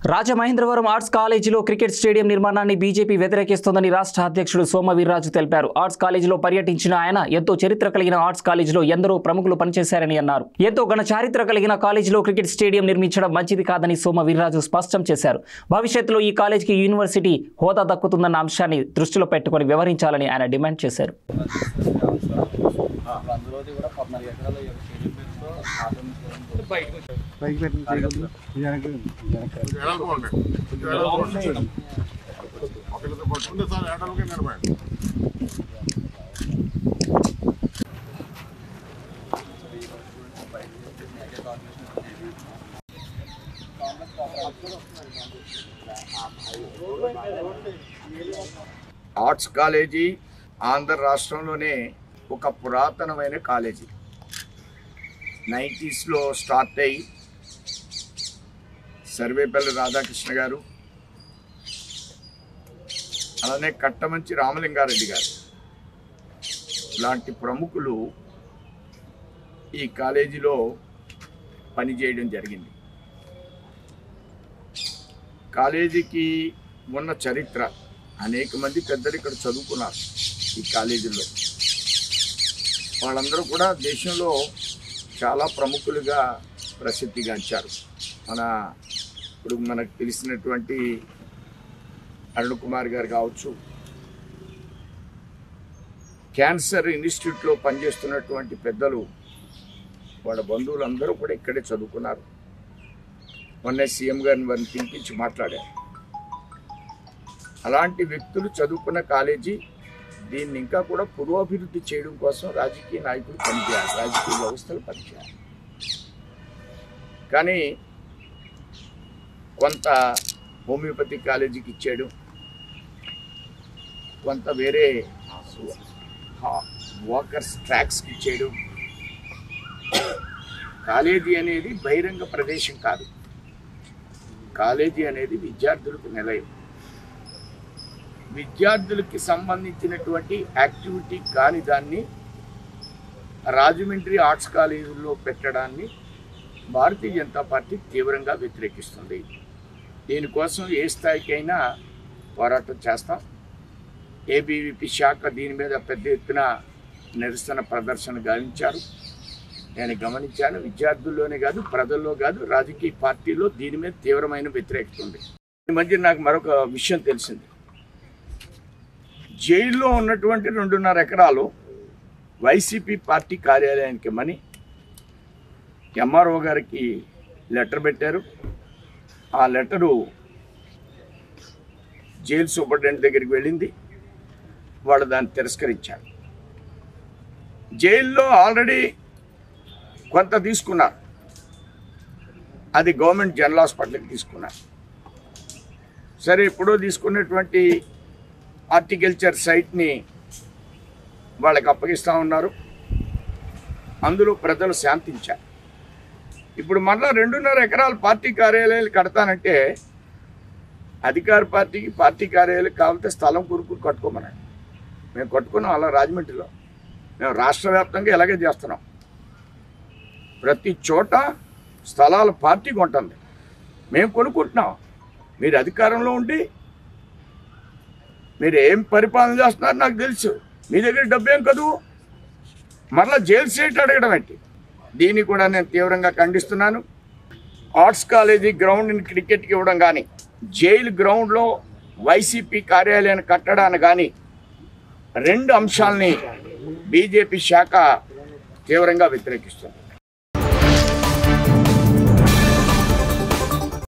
Rajamahendravaram arts కాలేజీలో cricket stadium నిర్మాణాన్ని BJP వ్యతిరేకిస్తోందని రాష్ట్ర అధ్యక్షుడు సోమ వీర్రాజు తెలిపారు ఆర్ట్స్ కాలేజీలో పర్యటించిన ఆయన ఎంతో చరిత్ర కలిగిన ఆర్ట్స్ కాలేజీలో ఎందరో ప్రముఖులు పనిచేశారని అన్నారు ఎంతో ఘన చారిత్ర కలిగిన కాలేజీలో క్రికెట్ స్టేడియం నిర్మించడం మంచిది కాదని సోమ వీర్రాజు స్పష్టం చేశారు భవిష్యత్తులో ఈ కాలేజీకి యూనివర్సిటీ హోదా దక్కుతుందన్న అంశాన్ని దృష్టిలో పెట్టుకుని వివరించాలని ఆయన డిమాండ్ చేశారు అందులోది కూడా పద్నాలుగు ఎకరాలు ఈ యొక్క స్టేడియం పేరుతో ఆక్రమించుకోవడం బయటకు వచ్చారు పైకి పెట్టిన చేయగలరు వెనక్కి వెనక్కి ఒకరితో పట్టుకుంటే సార్ ఏడాదికే నిలబడి ఆర్ట్స్ కాలేజీ ఆంధ్ర రాష్ట్రంలోనే ఒక పురాతనమైన కాలేజీ నైంటీస్లో స్టార్ట్ అయ్యి సర్వేపల్లి రాధాకృష్ణ గారు అలానే కట్టమంచి రామలింగారెడ్డి గారు లాంటి ప్రముఖులు ఈ కాలేజీలో పనిచేయడం జరిగింది కాలేజీకి ఉన్న చరిత్ర అనేక మంది పెద్దలు ఇక్కడ చదువుకున్నారు ఈ కాలేజీలో వాళ్ళందరూ కూడా దేశంలో చాలా ప్రముఖులుగా ప్రసిద్ధిగాంచారు మన ఇప్పుడు మనకు తెలిసినటువంటి అరుణ్ కుమార్ గారు కావచ్చు క్యాన్సర్ ఇన్స్టిట్యూట్లో పనిచేస్తున్నటువంటి పెద్దలు వాళ్ళ బంధువులందరూ కూడా ఇక్కడే చదువుకున్నారు మొన్న సీఎం గారిని వారిని పిలిపించి మాట్లాడారు అలాంటి వ్యక్తులు చదువుకున్న కాలేజీ దీన్ని ఇంకా కూడా పురోభివృద్ధి చేయడం కోసం రాజకీయ నాయకులు పనిచేయాలి రాజకీయ వ్యవస్థలు పనిచేయాలి కానీ కొంత హోమియోపతి కాలేజీకి ఇచ్చేయడం కొంత వేరే వాకర్స్ ట్రాక్స్కి ఇచ్చేయడం కాలేజీ అనేది బహిరంగ ప్రదేశం కాదు కాలేజీ అనేది విద్యార్థులకు నిలయం విద్యార్థులకి సంబంధించినటువంటి యాక్టివిటీ కాని దాన్ని రాజమండ్రి ఆర్ట్స్ కాలేజీల్లో పెట్టడాన్ని భారతీయ జనతా పార్టీ తీవ్రంగా వ్యతిరేకిస్తుంది దీనికోసం ఏ స్థాయికైనా పోరాటం చేస్తాం ఏబీవీపీ శాఖ దీని మీద పెద్ద ఎత్తున నిరసన ప్రదర్శన గావించారు నేను గమనించాను విద్యార్థుల్లోనే కాదు ప్రజల్లో కాదు రాజకీయ పార్టీలో దీని మీద తీవ్రమైన వ్యతిరేకత ఉంది ఈ మధ్య నాకు మరొక విషయం తెలిసింది జైల్లో ఉన్నటువంటి రెండున్నర ఎకరాలు వైసీపీ పార్టీ కార్యాలయానికి మని ఎంఆర్ఓ గారికి లెటర్ పెట్టారు ఆ లెటరు జైలు సూపరింటెండెంట్ దగ్గరికి వెళ్ళింది వాళ్ళు దాన్ని తిరస్కరించారు జైల్లో ఆల్రెడీ కొంత తీసుకున్నారు అది గవర్నమెంట్ జనరల్ హాస్పిటల్కి తీసుకున్నారు సరే ఎప్పుడో తీసుకున్నటువంటి హార్టికల్చర్ సైట్ని వాళ్ళకి అప్పగిస్తూ ఉన్నారు అందులో ప్రజలు శాంతించారు ఇప్పుడు మళ్ళా రెండున్నర ఎకరాల పార్టీ కార్యాలయాలు కడతానంటే అధికార పార్టీకి పార్టీ కార్యాలయాలకు కావాలంటే స్థలం కొనుక్కు కట్టుకోమన్నాడు మేము కట్టుకున్నాం అలా రాజమండ్రిలో మేము రాష్ట్ర వ్యాప్తంగా ఇలాగే చేస్తున్నాం ప్రతి చోట స్థలాలు పార్టీ కొంటుంది మేము కొనుక్కుంటున్నాం మీరు అధికారంలో ఉండి మీరు ఏం పరిపాలన చేస్తున్నారు నాకు తెలుసు మీ దగ్గర డబ్బు ఏం కదూ మరలా జైలు సీట్ అడగడం ఏంటి దీన్ని కూడా నేను తీవ్రంగా ఖండిస్తున్నాను ఆర్ట్స్ కాలేజీ గ్రౌండ్ని క్రికెట్కి ఇవ్వడం కానీ జైలు గ్రౌండ్లో వైసీపీ కార్యాలయాన్ని కట్టడాన్ని కానీ రెండు అంశాలని బీజేపీ శాఖ తీవ్రంగా వ్యతిరేకిస్తుంది